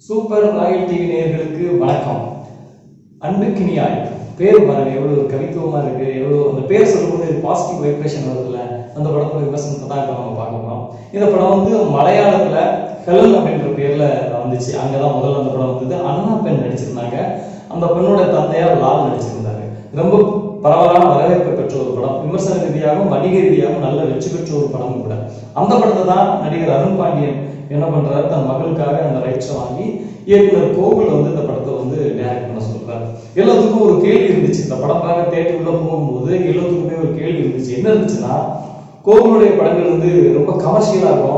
super Royal TV நேயர்களுக்கு வணக்கம் அன்புக்கினியாய் பேர் பாருங்க எவ்வளவு ஒரு கவித்துவமா இருக்கு எவ்வளவு அந்த பேர் சொல்லும்போது பாசிட்டிவ் வைப்ரேஷன் வருதுல்ல அந்த படத்தோட விமர்சனத்தை தான் இப்போ நம்ம பார்க்க போறோம் இந்த படம் வந்து மலையாளத்துல ஹெலன் அப்படின்ற பேர்ல வந்துச்சு அங்கதான் முதல்ல அந்த படம் வந்தது அண்ணா பெண் நடிச்சிருந்தாங்க அந்த பெண்ணோட தந்தையார் லால் நடிச்சிருந்தாங்க ரொம்ப பரவலான வரவேற்பை பெற்ற ஒரு படம் விமர்சன ரீதியாகவும் வணிக ரீதியாகவும் நல்ல வெற்றி பெற்ற ஒரு படம் கூட அந்த படத்தை தான் நடிகர் அருண் பாண்டியன் என்ன பண்றாரு தன் மகளுக்காக அந்த ரைட்ஸை வாங்கி இயக்குனர் கோகுல் வந்து இந்த படத்தை வந்து டைரக்ட் பண்ண சொல்றாரு எல்லாத்துக்கும் ஒரு கேள்வி இருந்துச்சு இந்த படம் பார்க்க தேட்டர் உள்ள போகும்போது எல்லாத்துக்குமே ஒரு கேள்வி இருந்துச்சு என்ன இருந்துச்சுன்னா கோகுலுடைய படங்கள் வந்து ரொம்ப கமர்ஷியலா இருக்கும்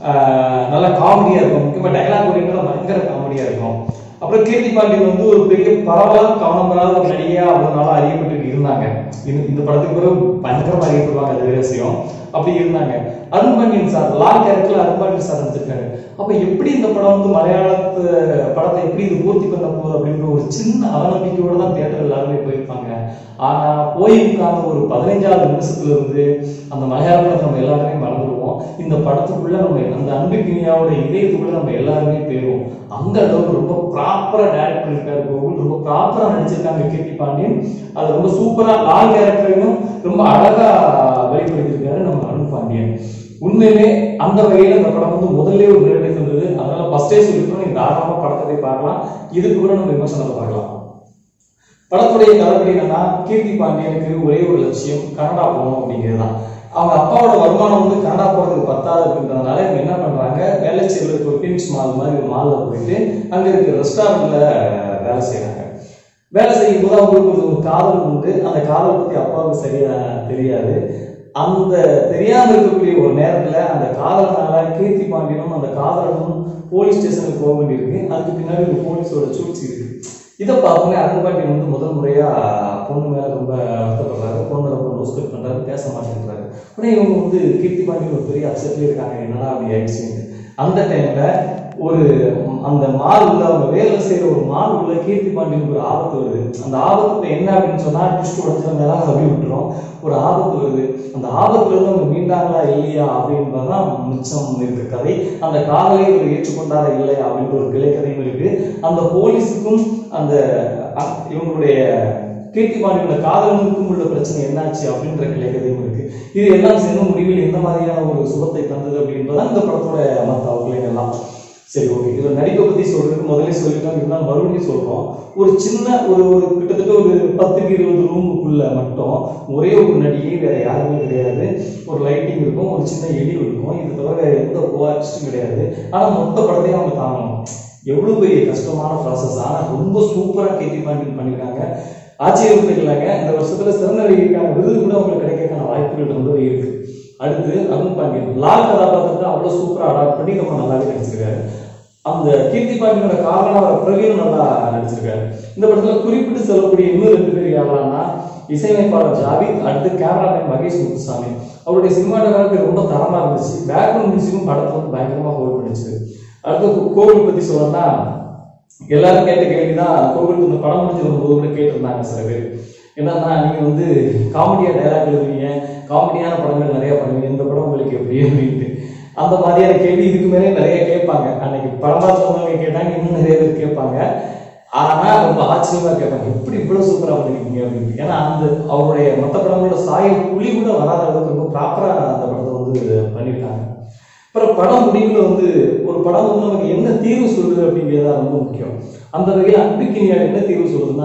ஆஹ் நல்ல காமெடியா இருக்கும் முக்கியமா டைலாக் ஓரியன்டா பயங்கர காமெடியா இருக்கும் அப்புறம் கீர்த்தி பாண்டியன் வந்து ஒரு பெரிய பரவலாக கவனம் பெறாத ஒரு நடிகையா அவ்வளவு நாளா அறியப்பட்டு இருந்தாங்க இந்த- இந்த படத்துக்கு பிறகு பயங்கரமா அறியப்படுவாங்க அது வேற விஷயம் அப்படி இருந்தாங்க அருண் பாண்டியன் சார் லால் கேரக்டர்ல அருண் பாண்டியன் சார் நடிச்சிருக்காரு அப்ப எப்படி இந்த படம் வந்து மலையாளத்து படத்தை எப்படி இது பூர்த்தி பண்ண போகுது அப்படின்ற ஒரு சின்ன அவநம்பிக்கையோட தான் தியேட்டர் எல்லாருமே போயிருப்பாங்க ஆனா போய் உட்கார்ந்த ஒரு பதினைஞ்சாவது நிமிஷத்துல இருந்து அந்த மலையாள படத்தை நம்ம எல்லாருமே மறந்துடுவோம் இந்த படத்துக்குள்ள நம்ம அந்த அன்புக்கினியாவோட இதயத்துக்குள்ள நம்ம எல்லாருமே போயிருவோம் அந்த அளவுக்கு ரொம்ப ப்ராப்பரா டைரக்ட் பண்ணிருக்காரு கோகுல் ரொம்ப ப்ராப்பரா நடிச்சிருக்காங்க கீர்த்தி பாண்டியன் அது ரொம்ப சூப்பரா லால் கேரக்டரையும் ரொம்ப அழகா வெளிப்படுத்தியிருக்காரு நம்ம அருண் பாண்டியன் உண்மையிலே அந்த வகையில இந்த படம் வந்து முதல்ல ஒரு நிறைவேறி இருந்தது அதனால ஃபர்ஸ்டே சொல்லிட்டோம் நீங்க தாராளமா படத்தை போய் பார்க்கலாம் இதுக்கு கூட நம்ம விமர்சனத்தை பார்க்கலாம் படத்துடைய கதைப்படி என்னன்னா கீர்த்தி பாண்டியனுக்கு ஒரே ஒரு லட்சியம் கனடா போகணும் அப்படிங்கிறது தான் அவங்க அப்பாவோட வருமானம் வந்து கனடா போறதுக்கு பத்தாது அப்படின்றதுனால இவங்க என்ன பண்றாங்க வேலைச்சேரியில் இருக்க பின்ஸ் மால் மாதிரி ஒரு மால்ல போயிட்டு அங்க இருக்க ரெஸ்டாரண்ட்ல வேலை செய்யறாங்க வேலை செய்யும் போது அவங்களுக்கு ஒரு காதல் உண்டு அந்த காதல் பத்தி அப்பாவுக்கு சரியா தெரியாது அந்த தெரியாம இருக்கக்கூடிய ஒரு நேரத்துல அந்த காதலனால கீர்த்தி பாண்டியனும் அந்த காதலனும் போலீஸ் ஸ்டேஷனுக்கு போக வேண்டியிருக்கு அதுக்கு பின்னாடி ஒரு போலீஸோட சூழ்ச்சி இருக்கு இதை பார்த்தோன்னே அருண் பாண்டியன் வந்து முதல் முறையா பொண்ணு மேல ரொம்ப வருத்தப்படுறாரு பொண்ணு ரொம்ப லூஸ் கட் பண்றாரு பேச மாட்டேங்கிறாரு உடனே இவங்க வந்து கீர்த்தி பாண்டியன் ஒரு பெரிய அப்செட்ல இருக்காங்க என்னடா அப்படி ஆயிடுச்சுன்னு அந்த டைம்ல ஒரு அந்த மால் உள்ள அவங்க வேலை செய்யற ஒரு மால் உள்ள கீர்த்தி பாண்டியனுக்கு ஒரு ஆபத்து வருது அந்த ஆபத்து என்ன அப்படின்னு சொன்னா ட்விஸ்ட் உடஞ்ச மேல அப்படி விட்டுரும் ஒரு ஆபத்து வருது அந்த ஆபத்துல இருந்து அவங்க மீண்டாங்களா இல்லையா அப்படின்றதான் மிச்சம் இருக்கு கதை அந்த காதலை இவர் ஏற்றுக்கொண்டாரா இல்லையா அப்படின்ற ஒரு கிளைக்கதையும் இருக்கு அந்த போலீஸுக்கும் அந்த அ- இவங்களுடைய கீர்த்தி பாண்டியோட காதலனுக்கும் உள்ள பிரச்சனை என்னாச்சு அப்படின்ற கிளைக்கதையும் இருக்கு இது எல்லாம் சேர்ந்து முடிவில் எந்த மாதிரியான ஒரு சுகத்தை தந்தது அப்படின்றதான் இந்த படத்தோட மற்ற அவுட்லைன் எல்லாம் சரி ஓகே இவர் நடிப்பை பத்தி சொல்றதுக்கு முதல்ல சொல்லிட்டோம் இருந்தாலும் மறுபடியும் சொல்றோம் ஒரு சின்ன ஒரு ஒரு கிட்டத்தட்ட ஒரு பத்துக்கு இருபது ரூமுக்குள்ள மட்டும் ஒரே ஒரு நடிகை வேற யாருமே கிடையாது ஒரு லைட்டிங் இருக்கும் ஒரு சின்ன எலி இருக்கும் இது தவிர வேற எந்த கோஆர்டிஸ்டும் கிடையாது ஆனா மொத்த படத்தையும் அவங்க தாங்கணும் எவ்வளவு பெரிய கஷ்டமான ப்ராசஸ் ஆனா ரொம்ப சூப்பரா கேட்டி பாண்டியன் பண்ணிருக்காங்க ஆச்சரியப்பட்டுக்கலாங்க இந்த வருஷத்துல சிறந்த நடிகைக்கான விருது கூட அவங்களுக்கு கிடைக்கிறதுக்கான வாய்ப்புகள் ரொம்பவே இருக்கு அடுத்து அருண் பாண்டியன் லால் கதாபாத்திரத்தை அவ்வளவு சூப்பரா அடாப்ட் பண்ணி ரொம்ப நல்லாவே நடிச்சிருக்காரு அந்த கீர்த்தி பாண்டியனோட காரணம் அவர் பிரவீனும் நல்லா நடிச்சிருக்காரு இந்த படத்துல குறிப்பிட்டு சொல்லக்கூடிய இன்னும் ரெண்டு பேர் யாரானா இசையமைப்பாளர் ஜாவித் அடுத்து கேமராமேன் மகேஷ் முத்துசாமி அவருடைய சினிமாட்டோகிராஃபி ரொம்ப தரமா இருந்துச்சு பேக்ரவுண்ட் மியூசிக்கும் படத்தை வந்து பயங்கரமா ஹோல்ட் பண்ணிச்சு அடுத்து கோ- கோவில் பத்தி சொல்லணும்னா எல்லாரும் கேட்ட கேள்விதான் கோவில் இந்த படம் முடிஞ்சு வரும்போது கூட கேட்டிருந்தாங்க சில பேர் என்னன்னா நீங்க வந்து காமெடியா டைலாக் எழுதுவீங்க காமெடியான படங்கள் நிறைய பண்ணுவீங்க இந்த படம் உங்களுக்கு எப்படி அப்படின்ட்டு அந்த மாதிரியான கேள்வி இதுக்கு மேலே நிறைய கேட்பாங்க அன்னைக்கு படம் பார்த்தவங்க கேட்டாங்க இன்னும் நிறைய பேர் கேட்பாங்க ஆனா ரொம்ப ஆச்சரியமா கேட்பாங்க எப்படி இவ்வளவு சூப்பரா பண்ணிருக்கீங்க அப்படின்ட்டு ஏன்னா அந்த அவருடைய மற்ற படங்களோட சாயல் புள்ளி கூட வராத அளவுக்கு ரொம்ப ப்ராப்பரா அந்த படத்தை வந்து பண்ணியிருக்காங்க அப்புறம் படம் முடிவுல வந்து ஒரு படம் வந்து நமக்கு என்ன தீர்வு சொல்லுது அப்படிங்கிறது தான் ரொம்ப முக்கியம் அந்த வகையில் அன்புக்கினியா என்ன தீர்வு சொல்லுதுன்னா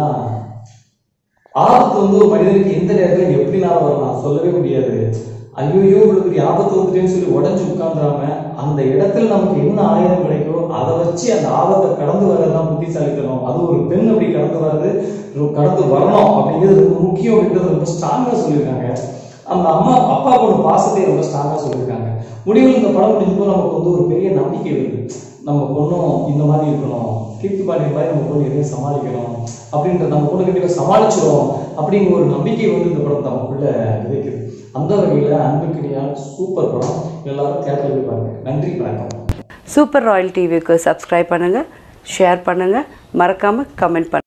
ஆபத்து வந்து ஒரு மனிதனுக்கு எந்த நேரத்துல எப்படினாலும் வரலாம் சொல்லவே முடியாது ஐயோ இவ்வளவு பெரிய ஆபத்து வந்துட்டேன்னு சொல்லி உடஞ்சு உட்கார்ந்துடாம அந்த இடத்துல நமக்கு என்ன ஆயுதம் கிடைக்கோ அதை வச்சு அந்த ஆபத்தை கடந்து வர்றதுதான் புத்திசாலித்தனம் அது ஒரு பெண் அப்படி கடந்து வர்றது ரொ- கடந்து வரணும் அப்படிங்கிறது ரொம்ப முக்கியம் அப்படின்றது ரொம்ப ஸ்ட்ராங்கா சொல்லியிருக்காங்க அந்த அம்மா அப்பா ஒரு பாசத்தை ரொம்ப ஸ்ட்ராங்கா சொல்லியிருக்காங்க முடிவில் இந்த படம் முடிஞ்சப்போ நமக்கு வந்து ஒரு பெரிய நம்பிக்கை வருது நம்ம பொண்ணும் இந்த மாதிரி இருக்கணும் கீர்த்தி பாண்டியன் மாதிரி நம்ம பொண்ணு எதையும் சமாளிக்கணும் அப்படின்ற நம்ம பொண்ணு கண்டிப்பாக சமாளிச்சிடும் அப்படிங்கிற ஒரு நம்பிக்கை வந்து இந்த படம் நமக்குள்ள விதைக்குது அந்த வகையில் அன்புக்கினியால் சூப்பர் படம் எல்லாரும் தேட்டரில் போய் பாருங்க நன்றி வணக்கம் சூப்பர் ராயல் டிவிக்கு சப்ஸ்கிரைப் பண்ணுங்கள் ஷேர் பண்ணுங்கள் மறக்காமல் கமெண்ட் பண்ணுங்கள்